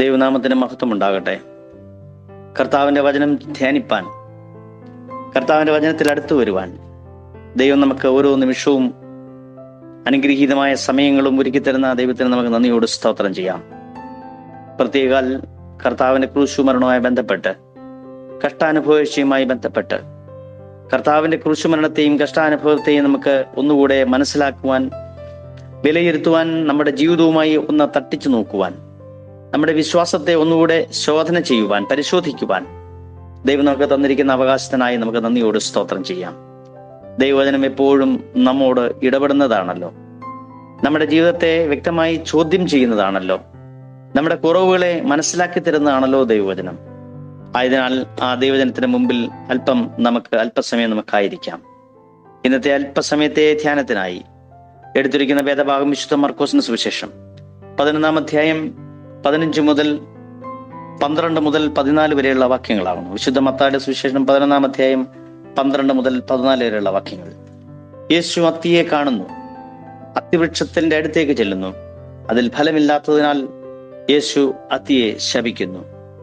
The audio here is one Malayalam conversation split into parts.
ദൈവനാമത്തിന് മഹത്വം ഉണ്ടാകട്ടെ കർത്താവിന്റെ വചനം ധ്യാനിപ്പാൻ കർത്താവിന്റെ വചനത്തിൽ അടുത്തു വരുവാൻ ദൈവം നമുക്ക് ഓരോ നിമിഷവും അനുഗ്രഹീതമായ സമയങ്ങളും ഒരുക്കി തരുന്ന ദൈവത്തിന് നമുക്ക് നന്ദിയോട് സ്തോത്രം ചെയ്യാം പ്രത്യേകാൽ കർത്താവിന്റെ ക്രൂശുമരണവുമായി ബന്ധപ്പെട്ട് കഷ്ടാനുഭവയുമായി ബന്ധപ്പെട്ട് കർത്താവിന്റെ ക്രൂശുമരണത്തെയും കഷ്ടാനുഭവത്തെയും നമുക്ക് ഒന്നുകൂടെ മനസ്സിലാക്കുവാൻ വിലയിരുത്തുവാൻ നമ്മുടെ ജീവിതവുമായി ഒന്ന് തട്ടിച്ചു നോക്കുവാൻ നമ്മുടെ വിശ്വാസത്തെ ഒന്നുകൂടെ ശോധന ചെയ്യുവാൻ പരിശോധിക്കുവാൻ ദൈവം നമുക്ക് തന്നിരിക്കുന്ന അവകാശത്തിനായി നമുക്ക് നന്ദിയോട് സ്തോത്രം ചെയ്യാം ദൈവവചനം എപ്പോഴും നമ്മോട് ഇടപെടുന്നതാണല്ലോ നമ്മുടെ ജീവിതത്തെ വ്യക്തമായി ചോദ്യം ചെയ്യുന്നതാണല്ലോ നമ്മുടെ കുറവുകളെ മനസ്സിലാക്കി തരുന്നതാണല്ലോ ദൈവവചനം ആയതിനാൽ ആ ദൈവജനത്തിന് മുമ്പിൽ അല്പം നമുക്ക് അല്പസമയം നമുക്കായിരിക്കാം ഇന്നത്തെ അല്പസമയത്തെ ധ്യാനത്തിനായി എടുത്തിരിക്കുന്ന വേദഭാഗം വിശുദ്ധ മർക്കോസിന് സുവിശേഷം പതിനൊന്നാം അധ്യായം പതിനഞ്ച് മുതൽ പന്ത്രണ്ട് മുതൽ പതിനാല് വരെയുള്ള വാക്യങ്ങളാകുന്നു വിശുദ്ധ മത്തായുടെ സുവിശേഷം പതിനൊന്നാം അധ്യായം പന്ത്രണ്ട് മുതൽ പതിനാല് വരെയുള്ള വാക്യങ്ങൾ യേശു അത്തിയെ കാണുന്നു അത്തിവൃക്ഷത്തിന്റെ അടുത്തേക്ക് ചെല്ലുന്നു അതിൽ ഫലമില്ലാത്തതിനാൽ യേശു അത്തിയെ ശപിക്കുന്നു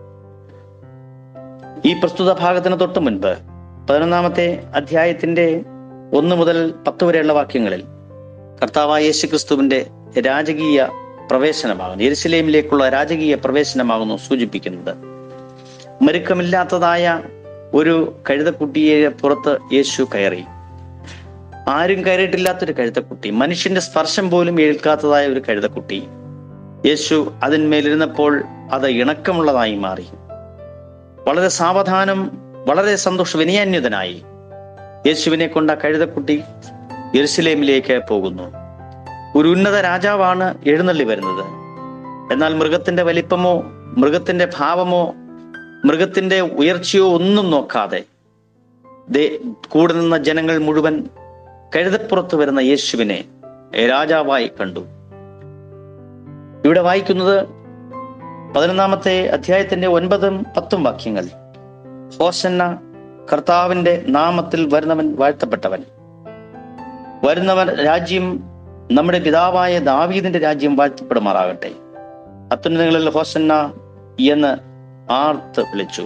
ഈ പ്രസ്തുത ഭാഗത്തിന് തൊട്ടു മുൻപ് പതിനൊന്നാമത്തെ അധ്യായത്തിന്റെ ഒന്ന് മുതൽ പത്ത് വരെയുള്ള വാക്യങ്ങളിൽ കർത്താവായ യേശു ക്രിസ്തുവിന്റെ രാജകീയ പ്രവേശനമാകുന്നു യെരുസലേമിലേക്കുള്ള രാജകീയ പ്രവേശനമാകുന്നു സൂചിപ്പിക്കുന്നത് മരുക്കമില്ലാത്തതായ ഒരു കഴുതക്കുട്ടിയെ പുറത്ത് യേശു കയറി ആരും കയറിയിട്ടില്ലാത്തൊരു കഴുതക്കുട്ടി മനുഷ്യന്റെ സ്പർശം പോലും ഏൽക്കാത്തതായ ഒരു കഴുതക്കുട്ടി യേശു അതിന്മേലിരുന്നപ്പോൾ അത് ഇണക്കമുള്ളതായി മാറി വളരെ സാവധാനം വളരെ സന്തോഷ വിനയാന്യുതനായി യേശുവിനെ കൊണ്ട കഴുതക്കുട്ടി യെരുസലേമിലേക്ക് പോകുന്നു ഒരു ഉന്നത രാജാവാണ് എഴുന്നള്ളി വരുന്നത് എന്നാൽ മൃഗത്തിന്റെ വലിപ്പമോ മൃഗത്തിന്റെ ഭാവമോ മൃഗത്തിന്റെ ഉയർച്ചയോ ഒന്നും നോക്കാതെ കൂടെ നിന്ന ജനങ്ങൾ മുഴുവൻ കഴുതപ്പുറത്ത് വരുന്ന യേശുവിനെ രാജാവായി കണ്ടു ഇവിടെ വായിക്കുന്നത് പതിനൊന്നാമത്തെ അധ്യായത്തിന്റെ ഒൻപതും പത്തും വാക്യങ്ങൾ ഹോസന്ന കർത്താവിന്റെ നാമത്തിൽ വരുന്നവൻ വാഴ്ത്തപ്പെട്ടവൻ വരുന്നവൻ രാജ്യം നമ്മുടെ പിതാവായ ദാവീദിന്റെ രാജ്യം വാഴ്ത്തപ്പെടുമാറാകട്ടെ അത്യുന്നതങ്ങളിൽ ഹോസന്ന എന്ന് ആർത്ത് വിളിച്ചു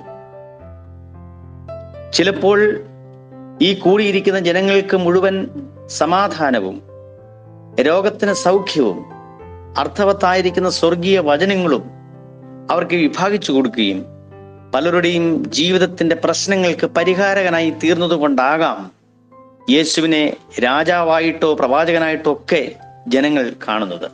ചിലപ്പോൾ ഈ കൂടിയിരിക്കുന്ന ജനങ്ങൾക്ക് മുഴുവൻ സമാധാനവും രോഗത്തിന് സൗഖ്യവും അർത്ഥവത്തായിരിക്കുന്ന സ്വർഗീയ വചനങ്ങളും അവർക്ക് വിഭാഗിച്ചു കൊടുക്കുകയും പലരുടെയും ജീവിതത്തിന്റെ പ്രശ്നങ്ങൾക്ക് പരിഹാരകനായി തീർന്നതുകൊണ്ടാകാം യേശുവിനെ രാജാവായിട്ടോ പ്രവാചകനായിട്ടോ ഒക്കെ ജനങ്ങൾ കാണുന്നത്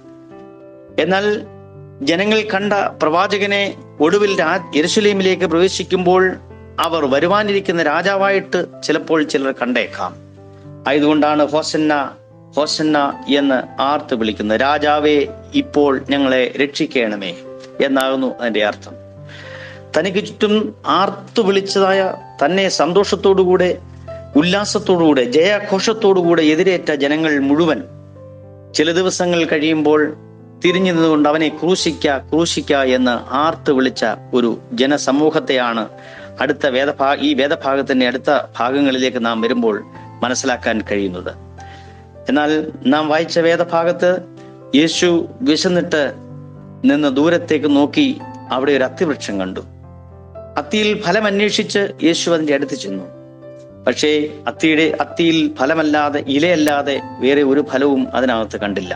എന്നാൽ ജനങ്ങൾ കണ്ട പ്രവാചകനെ ഒടുവിൽ യെരുസലേമിലേക്ക് പ്രവേശിക്കുമ്പോൾ അവർ വരുവാനിരിക്കുന്ന രാജാവായിട്ട് ചിലപ്പോൾ ചിലർ കണ്ടേക്കാം ആയതുകൊണ്ടാണ് ഹോസന്ന ഹോസന്ന എന്ന് ആർത്ത് വിളിക്കുന്നത് രാജാവേ ഇപ്പോൾ ഞങ്ങളെ രക്ഷിക്കണമേ എന്നാകുന്നു അതിന്റെ അർത്ഥം തനിക്ക് ചുറ്റും ആർത്തു വിളിച്ചതായ തന്നെ സന്തോഷത്തോടുകൂടെ ഉല്ലാസത്തോടുകൂടെ ജയാഘോഷത്തോടുകൂടെ എതിരേറ്റ ജനങ്ങൾ മുഴുവൻ ചില ദിവസങ്ങൾ കഴിയുമ്പോൾ തിരിഞ്ഞു നിന്നുകൊണ്ട് അവനെ ക്രൂശിക്ക ക്രൂശിക്ക എന്ന് ആർത്ത് വിളിച്ച ഒരു ജനസമൂഹത്തെയാണ് അടുത്ത വേദഭാ ഈ വേദഭാഗത്തിന്റെ അടുത്ത ഭാഗങ്ങളിലേക്ക് നാം വരുമ്പോൾ മനസ്സിലാക്കാൻ കഴിയുന്നത് എന്നാൽ നാം വായിച്ച വേദഭാഗത്ത് യേശു വിശന്നിട്ട് നിന്ന് ദൂരത്തേക്ക് നോക്കി അവിടെ ഒരു അത്തിവൃക്ഷം കണ്ടു അത്തിയിൽ ഫലം അന്വേഷിച്ച് യേശു അതിന്റെ അടുത്ത് ചെന്നു പക്ഷേ അത്തിയുടെ അത്തിയിൽ ഫലമല്ലാതെ ഇലയല്ലാതെ വേറെ ഒരു ഫലവും അതിനകത്ത് കണ്ടില്ല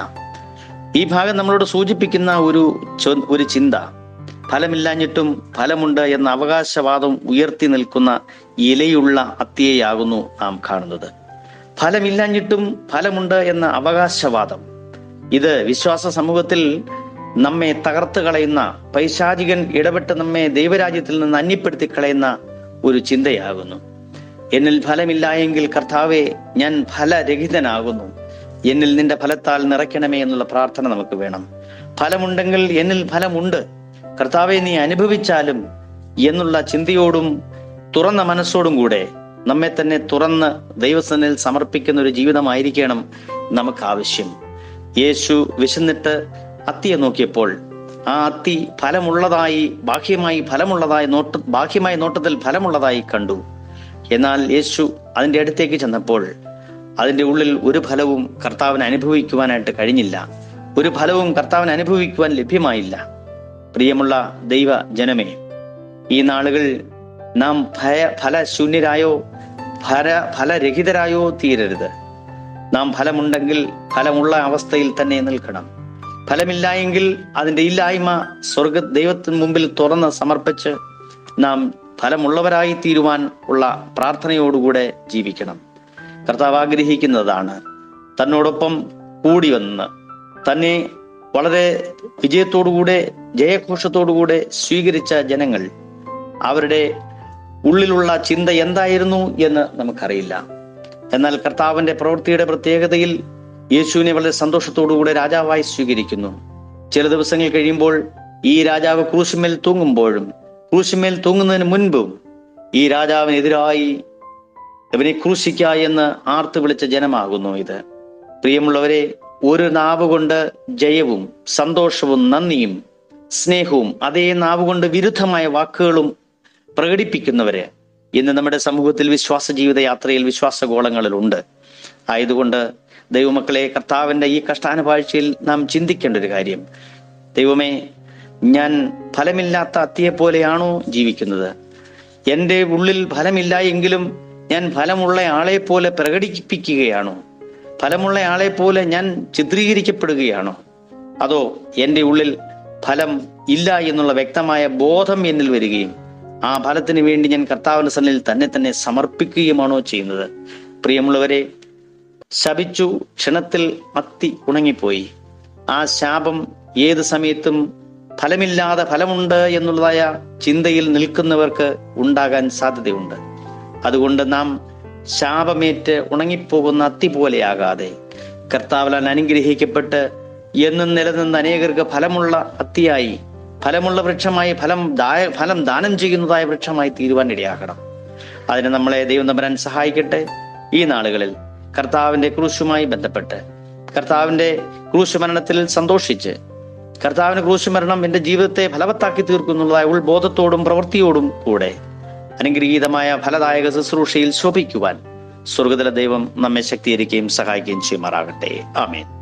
ഈ ഭാഗം നമ്മളോട് സൂചിപ്പിക്കുന്ന ഒരു ഒരു ചിന്ത ഫലമില്ലാഞ്ഞിട്ടും ഫലമുണ്ട് എന്ന അവകാശവാദം ഉയർത്തി നിൽക്കുന്ന ഇലയുള്ള അത്തിയെയാകുന്നു നാം കാണുന്നത് ഫലമില്ലാഞ്ഞിട്ടും ഫലമുണ്ട് എന്ന അവകാശവാദം ഇത് വിശ്വാസ സമൂഹത്തിൽ നമ്മെ തകർത്ത് കളയുന്ന പൈശാചികൻ ഇടപെട്ട് നമ്മെ ദൈവരാജ്യത്തിൽ നിന്ന് അന്യപ്പെടുത്തി കളയുന്ന ഒരു ചിന്തയാകുന്നു എന്നിൽ ഫലമില്ല എങ്കിൽ കർത്താവെ ഞാൻ ഫലരഹിതനാകുന്നു എന്നിൽ നിന്റെ ഫലത്താൽ നിറയ്ക്കണമേ എന്നുള്ള പ്രാർത്ഥന നമുക്ക് വേണം ഫലമുണ്ടെങ്കിൽ എന്നിൽ ഫലമുണ്ട് കർത്താവെ നീ അനുഭവിച്ചാലും എന്നുള്ള ചിന്തയോടും തുറന്ന മനസ്സോടും കൂടെ നമ്മെ തന്നെ തുറന്ന് ദൈവസനിൽ സമർപ്പിക്കുന്ന ഒരു ജീവിതമായിരിക്കണം നമുക്ക് ആവശ്യം യേശു വിശന്നിട്ട് അത്തിയെ നോക്കിയപ്പോൾ ആ അത്തി ഫലമുള്ളതായി ബാഹ്യമായി ഫലമുള്ളതായി നോട്ട ബാഹ്യമായ നോട്ടത്തിൽ ഫലമുള്ളതായി കണ്ടു എന്നാൽ യേശു അതിന്റെ അടുത്തേക്ക് ചെന്നപ്പോൾ അതിന്റെ ഉള്ളിൽ ഒരു ഫലവും കർത്താവിന് അനുഭവിക്കുവാനായിട്ട് കഴിഞ്ഞില്ല ഒരു ഫലവും കർത്താവിന് അനുഭവിക്കുവാൻ ലഭ്യമായില്ല പ്രിയമുള്ള ദൈവ ജനമേ ഈ നാളുകൾ നാം ഭയ ഫലശൂന്യരായോ ഫല ഫലരഹിതരായോ തീരരുത് നാം ഫലമുണ്ടെങ്കിൽ ഫലമുള്ള അവസ്ഥയിൽ തന്നെ നിൽക്കണം ഫലമില്ല എങ്കിൽ അതിന്റെ ഇല്ലായ്മ സ്വർഗ ദൈവത്തിന് മുമ്പിൽ തുറന്ന് സമർപ്പിച്ച് നാം ഫലമുള്ളവരായി തീരുവാൻ ഉള്ള പ്രാർത്ഥനയോടുകൂടെ ജീവിക്കണം കർത്താവ് ആഗ്രഹിക്കുന്നതാണ് തന്നോടൊപ്പം കൂടി വന്ന് തന്നെ വളരെ വിജയത്തോടുകൂടെ ജയഘോഷത്തോടുകൂടെ സ്വീകരിച്ച ജനങ്ങൾ അവരുടെ ഉള്ളിലുള്ള ചിന്ത എന്തായിരുന്നു എന്ന് നമുക്കറിയില്ല എന്നാൽ കർത്താവിന്റെ പ്രവൃത്തിയുടെ പ്രത്യേകതയിൽ യേശുവിനെ വളരെ സന്തോഷത്തോടുകൂടെ രാജാവായി സ്വീകരിക്കുന്നു ചില ദിവസങ്ങൾ കഴിയുമ്പോൾ ഈ രാജാവ് ക്രൂശുമേൽ തൂങ്ങുമ്പോഴും ക്രൂശുമേൽ തൂങ്ങുന്നതിന് മുൻപും ഈ രാജാവിനെതിരായി ഇവനെ ക്രൂശിക്ക എന്ന് ആർത്ത് വിളിച്ച ജനമാകുന്നു ഇത് പ്രിയമുള്ളവരെ ഒരു നാവ് കൊണ്ട് ജയവും സന്തോഷവും നന്ദിയും സ്നേഹവും അതേ നാവ് കൊണ്ട് വിരുദ്ധമായ വാക്കുകളും പ്രകടിപ്പിക്കുന്നവര് ഇന്ന് നമ്മുടെ സമൂഹത്തിൽ വിശ്വാസ ജീവിത യാത്രയിൽ വിശ്വാസഗോളങ്ങളിലുണ്ട് ആയതുകൊണ്ട് ദൈവമക്കളെ കർത്താവിന്റെ ഈ കഷ്ടാനുപാഴ്ചയിൽ നാം ചിന്തിക്കേണ്ട ഒരു കാര്യം ദൈവമേ ഞാൻ ഫലമില്ലാത്ത അത്തിയെ പോലെയാണോ ജീവിക്കുന്നത് എൻ്റെ ഉള്ളിൽ ഫലമില്ല എങ്കിലും ഞാൻ ഫലമുള്ള ആളെ പോലെ പ്രകടിപ്പിക്കുകയാണോ ഫലമുള്ള ആളെ പോലെ ഞാൻ ചിത്രീകരിക്കപ്പെടുകയാണോ അതോ എൻ്റെ ഉള്ളിൽ ഫലം ഇല്ല എന്നുള്ള വ്യക്തമായ ബോധം എന്നിൽ വരികയും ആ ഫലത്തിന് വേണ്ടി ഞാൻ കർത്താവിന്റെ സന്നിൽ തന്നെ തന്നെ സമർപ്പിക്കുകയുമാണോ ചെയ്യുന്നത് പ്രിയമുള്ളവരെ ശപിച്ചു ക്ഷണത്തിൽ അത്തി ഉണങ്ങിപ്പോയി ആ ശാപം ഏത് സമയത്തും ഫലമില്ലാതെ ഫലമുണ്ട് എന്നുള്ളതായ ചിന്തയിൽ നിൽക്കുന്നവർക്ക് ഉണ്ടാകാൻ സാധ്യതയുണ്ട് അതുകൊണ്ട് നാം ശാപമേറ്റ് ഉണങ്ങിപ്പോകുന്ന അത്തി പോലെയാകാതെ കർത്താവിലാൽ അനുഗ്രഹിക്കപ്പെട്ട് എന്നും നിലനിന്ന് അനേകർക്ക് ഫലമുള്ള അത്തിയായി ഫലമുള്ള വൃക്ഷമായി ഫലം ദായ ഫലം ദാനം ചെയ്യുന്നതായ വൃക്ഷമായി തീരുവാൻ ഇടയാക്കണം അതിന് നമ്മളെ ദൈവം തമ്പരാൻ സഹായിക്കട്ടെ ഈ നാളുകളിൽ കർത്താവിന്റെ ക്രൂശുമായി ബന്ധപ്പെട്ട് കർത്താവിന്റെ ക്രൂശ് മരണത്തിൽ സന്തോഷിച്ച് കർത്താവിന്റെ ക്രൂശ് മരണം എന്റെ ജീവിതത്തെ ഫലവത്താക്കി തീർക്കുന്നുള്ളതായ ഉൾബോധത്തോടും പ്രവൃത്തിയോടും കൂടെ അനുഗ്രഹീതമായ ഫലദായക ശുശ്രൂഷയിൽ ശോഭിക്കുവാൻ സ്വർഗതല ദൈവം നമ്മെ ശക്തീകരിക്കുകയും സഹായിക്കുകയും ചെയ്യുമാറാകട്ടെ ആമേൻ